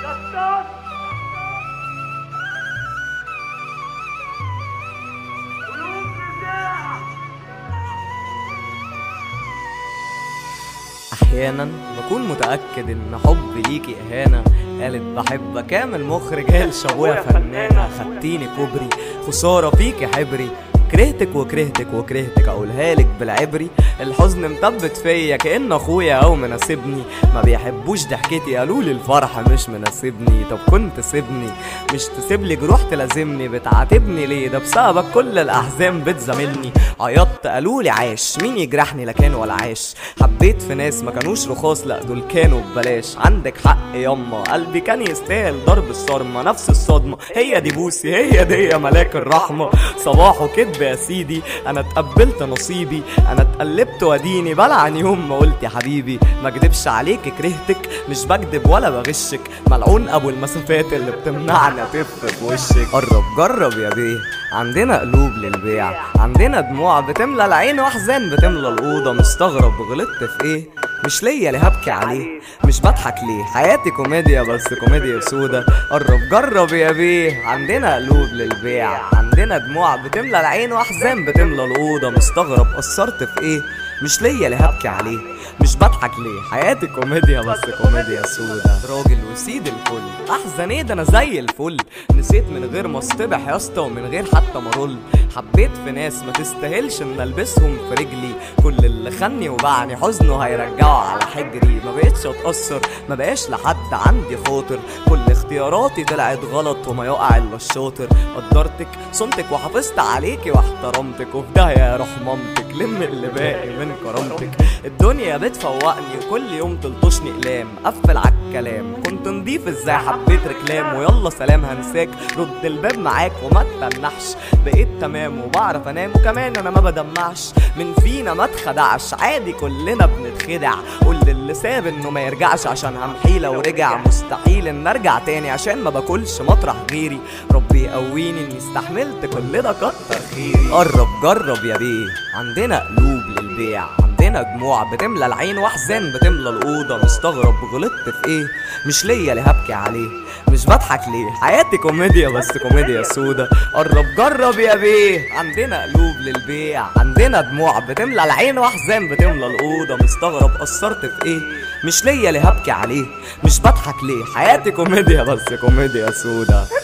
احيانا بكون متاكد ان حبي ليكي اهانه قالت بحبك كامل مخرج قال شابويا فنانه خدتيني كوبري خساره فيكي حبري كرهتك وكرهتك وكرهتك اقولها لك بالعبري الحزن مثبت فيا كان اخويا او مناسبني ما بيحبوش ضحكتي قالوا لي الفرح مش مناسبني طب كنت سيبني مش تسيب لي جروح تلازمني بتعاتبني ليه ده بسببك كل الاحزان بتزاملني عيطت قالوا لي عاش مين يجرحني لا كان ولا عاش حبيت في ناس ما كانوش رخاص لا دول كانوا ببلاش عندك حق ياما قلبي كان يستاهل ضرب الصرمه نفس الصدمه هي دي بوسي هي دي يا ملاك الرحمه صباحه كدب يا سيدي انا اتقبلت نصيبي انا اتقلبت واديني بلعن يوم ما قلت يا حبيبي ما اكدبش عليك كرهتك مش بكدب ولا بغشك ملعون ابو المسافات اللي بتمنعني اتف في وشك قرب جرب يا بيه عندنا قلوب للبيع عندنا دموع بتملى العين واحزان بتملى الاوضه مستغرب غلطت في ايه مش ليا اللي هبكي عليه مش بضحك ليه حياتي كوميديا بس كوميديا سودا قرب جرب يا بيه عندنا قلوب للبيع عندنا دموع بتملى العين واحزان بتملى الاوضه مستغرب قصرت في ايه مش ليا اللي هبكي عليه مش بضحك ليه حياتي كوميديا بس كوميديا سودا راجل وسيد الكل احزن ايه ده انا زي الفل نسيت من غير ما اصطبح يا اسطى ومن غير حتى ما ارل حبيت في ناس ما تستاهلش ان البسهم في رجلي كل اللي خني وبعني حزنه هيرجعه على حجري ما بقتش اتاثر ما بقاش لحد عندي خاطر كل اختياراتي طلعت غلط وما يقع الا الشاطر قدرتك صنتك وحافظت عليكي واحترمتك وفي داهيه يا روح مامتك لم اللي باقي من كرامتك الدنيا بتفوقني وكل يوم تلطشني اقلام قفل عالكلام كنت نضيف ازاي حبيت ركلام ويلا سلام هنساك رد الباب معاك وما تتنحش بقيت تمام وبعرف انام وكمان انا ما بدمعش من فينا ما اتخدعش عادي كلنا بنتخدع قول للي ساب انه ما يرجعش عشان همحيه لو رجع مستحيل ان ارجع تاني عشان ما باكلش مطرح غيري ربي يقويني اني استحملت كل ده كتر خيري قرب جرب يا بيه عندنا قلوب للبيع عندنا دموع بتملى العين واحزان بتملى الاوضه مستغرب غلطت في ايه مش ليا اللي هبكي عليه مش بضحك ليه حياتي كوميديا بس كوميديا سودا قرب جرب يا بيه عندنا قلوب للبيع عندنا دموع بتملى العين واحزان بتملى الاوضه مستغرب قصرت في ايه مش ليا اللي هبكي عليه مش بضحك ليه حياتي كوميديا بس كوميديا سودا